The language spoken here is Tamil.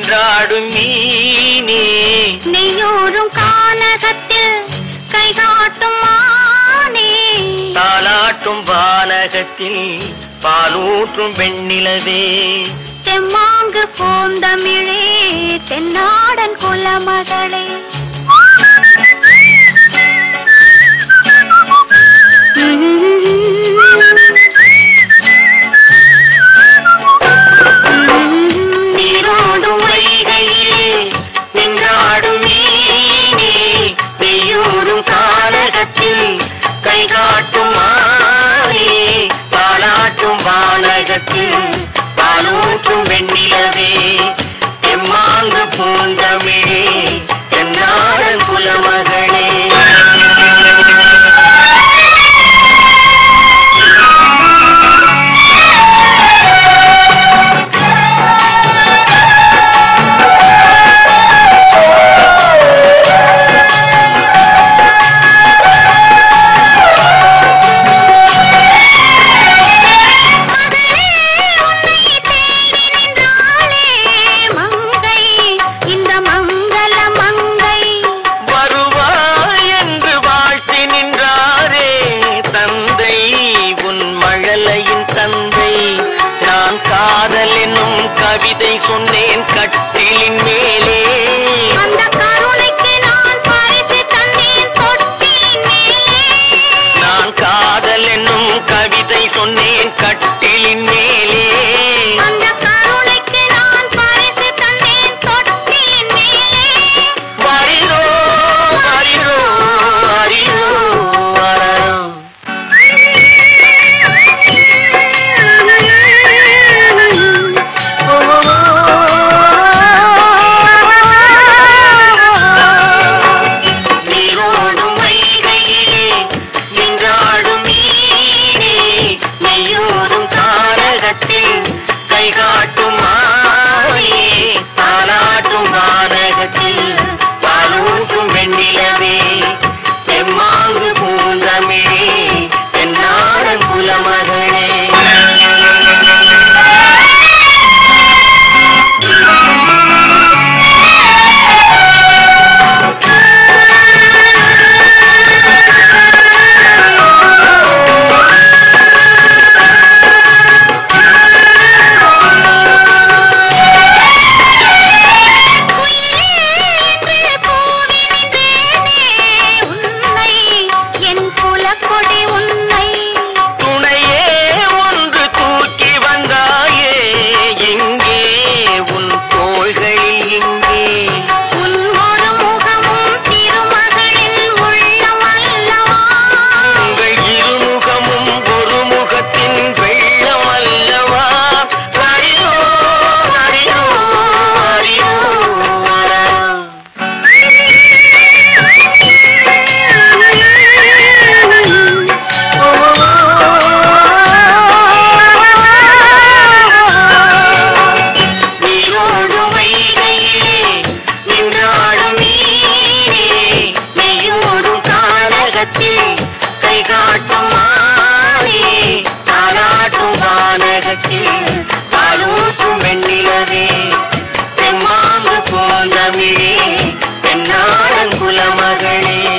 நின்றாடும் மீனே நெய்யூரும் கானகத்தில் கை காட்டும் மானே தாலாட்டும் வானகத்தில் பாலூற்றும் வெண்ணிலவே தெம்மாங்கு பூந்தமிழே தென்னாடன் குலமகளே நீரோடும் வைகையிலே நின்றாடும் மீனே நெய்யூரும் கானகத்தில் கை காட்டும் மானே பாலாட்டும் வானகத்தில் பாலூற்றும் வெண்ணிலவே எம்மாங்கு பூந்தமிழே தென்னாடன் குலமகளே மகளே உன்னை தேடி நின்றாளே மங்கை இந்த மங்கள மங்கை வருவாய் என்று வாழ்த்தி நின்றாரே தந்தை உன் மழலையின் தந்தை நான் காதல் என்னும் கவிதை சொன்னேன் கட்டிலின் மேலே அந்த கருணைக்கு நான் பரிசு தந்தேன் தொட்டிலின் மேலே நான் காதல் என்னும் கவிதை சொன்னேன் கட்டிலின் மேலே அந்த கருணைக்கு நான் பரிசு தந்தேன் தொட்டிலின் மேலே வரிரோ வரிரோ வரிரோ வரோ நீரோடும் வைகையிலே நின்றாடும் மீனே நெய்யோடும் தாரகத்தில் கை காட்டும் மானே தாலாட்டும் வானகத்தில் பாலூட்டும் வெண்ணிலவே தெம்மாங்கு பூந்தமிழே தென்னாடன் குலமகளே குயிலே பூவினின்றேனே உன்னை என் குலக்கொடி உன்னை துணையே ஒன்று தூக்கி வந்தாயே எங்கே உன் தோள்களில் இங்கே உன் ஒரு முகமும் திருமகளின் உள்ளம் அல்லவா உங்கள் இருமுகமும் ஒரு முகத்தின் வெள்ளம் அல்லவா வரியோ வரியோ வரியோ வரோ. நீரோடும் வைகையிலே நின்றாடும் மீனே நெய்யோடும் கானகத்தில் கை காட்டும் மானே தாலாட்டும் வானகத்தில் பாலூட்டும் வெண்ணிலவே தெம்மாங்கு போந்தமிழே தென்னாடன் குலமகளே